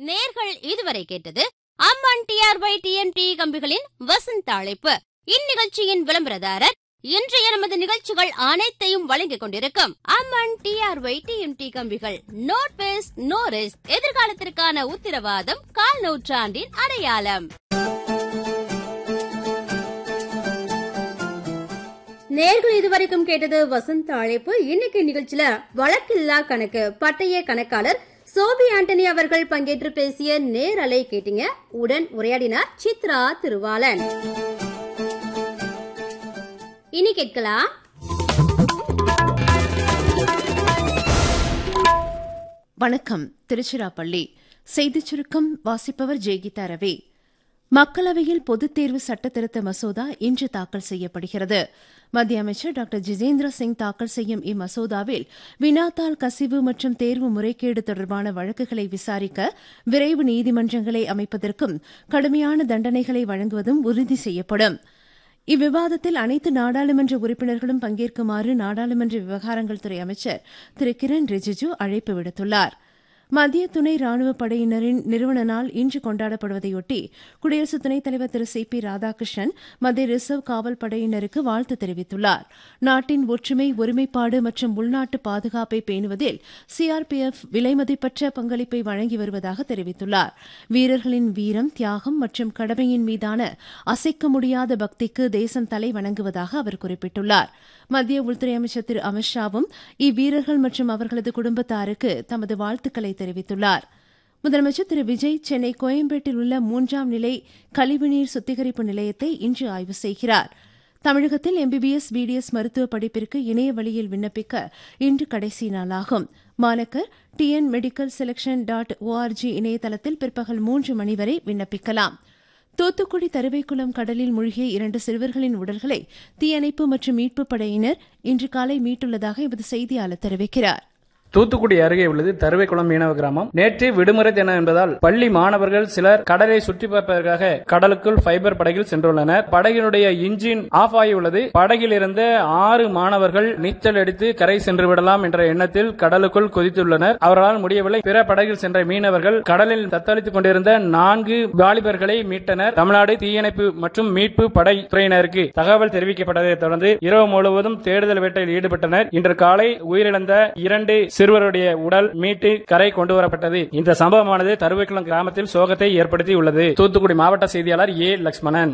நேர்கள் இதுவரை கேட்டது அம்மன் டிஆர்ஒய் டிஎம்டி கம்பிகளின் வசந்த அழைப்பு இந்நிகழ்ச்சியின் விளம்பரதாரர் இன்றைய நமது நிகழ்ச்சிகள் அனைத்தையும் வழங்கிக் கொண்டிருக்கும் அம்மன் டிஆர்ஒய் டிஎம்டி கம்பிகள் நோட் வேஸ்ட் நோ ரிஸ்க் எதிர்காலத்திற்கான உத்தரவாதம் கால் நூற்றாண்டின் அடையாளம் நேர்கள் இதுவரைக்கும் கேட்டது வசந்த அழைப்பு இன்னைக்கு நிகழ்ச்சியில வழக்கில்லா கணக்கு பட்டய கணக்காளர் சோபி ஆண்டனி அவர்கள் பங்கேற்று பேசிய நேரலை கேட்டீங்க உடன் உரையாடினார் சித்ரா திருவாளன் இனி கேட்கலாம் வணக்கம் திருச்சிராப்பள்ளி செய்திச் சுருக்கம் வாசிப்பவர் ஜெய்கீதா ரவி மக்களவையில் பொதுத் தேர்வு சட்டத்திருத்த மசோதா இன்று தாக்கல் செய்யப்படுகிறது மத்திய அமைச்சர் டாக்டர் ஜிதேந்திர சிங் தாக்கல் செய்யும் இம்மசோதாவில் வினாத்தாள் கசிவு மற்றும் தேர்வு முறைகேடு தொடர்பான வழக்குகளை விசாரிக்க விரைவு நீதிமன்றங்களை அமைப்பதற்கும் கடுமையான தண்டனைகளை வழங்குவதும் உறுதி செய்யப்படும் இவ்விவாதத்தில் அனைத்து நாடாளுமன்ற உறுப்பினர்களும் பங்கேற்குமாறு நாடாளுமன்ற விவகாரங்கள் துறை அமைச்சர் திரு கிரண் ரிஜிஜு அழைப்பு விடுத்துள்ளார் மத்திய துணை ராணுவ படையினரின் நிறுவன நாள் இன்று கொண்டாடப்படுவதையொட்டி குடியரசு துணைத் தலைவர் திரு சி பி ராதாகிருஷ்ணன் மத்திய ரிசர்வ் காவல் படையினருக்கு வாழ்த்து தெரிவித்துள்ளார் நாட்டின் ஒற்றுமை ஒருமைப்பாடு மற்றும் உள்நாட்டு பாதுகாப்பை பேணுவதில் சிஆர்பிஎஃப் விலைமதிப்பற்ற பங்களிப்பை வழங்கி வருவதாக தெரிவித்துள்ளார் வீரர்களின் வீரம் தியாகம் மற்றும் கடமையின் மீதான அசைக்க முடியாத பக்திக்கு தேசம் தலை வணங்குவதாக அவர் குறிப்பிட்டுள்ளார் மத்திய உள்துறை அமைச்சர் திரு அமித்ஷாவும் இவ்வீரர்கள் மற்றும் அவர்களது குடும்பத்தாருக்கு தமது வாழ்த்துக்களை தெரிவித்துள்ளார் முதலமைச்சர் திரு விஜய் சென்னை கோயம்பேட்டில் உள்ள மூன்றாம் நிலை கழிவுநீர் சுத்திகரிப்பு நிலையத்தை இன்று ஆய்வு செய்கிறார் தமிழகத்தில் எம்பிபிஎஸ் பிடிஎஸ் மருத்துவ படிப்பிற்கு இணைய வழியில் விண்ணப்பிக்க இன்று கடைசி நாளாகும் மாணக்கர் TN medical selection dot ORG இணையதளத்தில் பிற்பகல் மூன்று மணி வரை விண்ணப்பிக்கலாம் தூத்துக்குடி தருவைக்குளம் கடலில் மூழ்கிய இரண்டு சிறுவர்களின் உடல்களை தீயணைப்பு மற்றும் மீட்புப் படையினர் இன்று காலை மீட்டுள்ளதாக எமது செய்தியாளர் தெரிவிக்கிறார் தூத்துக்குடி அருகே உள்ளது தருவைக்குளம் மீனவ கிராமம் நேற்று விடுமுறை தினம் என்பதால் பள்ளி மாணவர்கள் சிலர் கடலை சுற்றி பார்ப்பதற்காக கடலுக்குள் ஃபைபர் படகில் சென்றுள்ளனர் படகினுடைய இன்ஜின் ஆஃப் ஆகியுள்ளது படகில் இருந்த ஆறு மாணவர்கள் நீச்சல் அடித்து கரை சென்று விடலாம் என்ற எண்ணத்தில் கடலுக்குள் குதித்துள்ளனர் அவர்களால் முடியவில்லை பிற படகில் சென்ற மீனவர்கள் கடலில் தத்தளித்துக் கொண்டிருந்த நான்கு வாலிபர்களை மீட்டனர் தமிழ்நாடு தீயணைப்பு மற்றும் மீட்பு படை துறையினருக்கு தகவல் தெரிவிக்கப்பட்டதை தொடர்ந்து இரவு முழுவதும் தேடுதல் வேட்டையில் ஈடுபட்டனர் இன்று காலை உயிரிழந்த இரண்டு சிறுவருடைய உடல் மீட்டு கரை கொண்டு வரப்பட்டது இந்த சம்பவமானது தருவைக்குளம் கிராமத்தில் சோகத்தை ஏற்படுத்தியுள்ளது தூத்துக்குடி மாவட்ட செய்தியாளர் ஏ லட்சுமணன்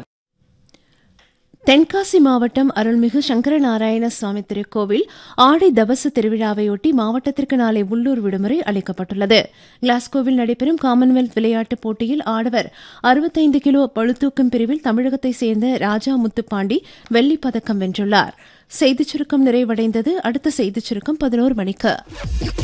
தென்காசி மாவட்டம் அருள்மிகு சங்கரநாராயண சுவாமி திருக்கோவில் ஆடி தபசு திருவிழாவையொட்டி மாவட்டத்திற்கு நாளை உள்ளூர் விடுமுறை அளிக்கப்பட்டுள்ளது கிளாஸ்கோவில் நடைபெறும் காமன்வெல்த் விளையாட்டுப் போட்டியில் ஆடவர் அறுபத்தைந்து கிலோ பளுதூக்கும் பிரிவில் தமிழகத்தைச் சேர்ந்த ராஜா முத்துப்பாண்டி வெள்ளிப் பதக்கம் வென்றுள்ளார் செய்திச் சுருக்கம் நிறைவடைந்தது அடுத்த செய்திச் சுருக்கம் பதினோரு மணிக்கு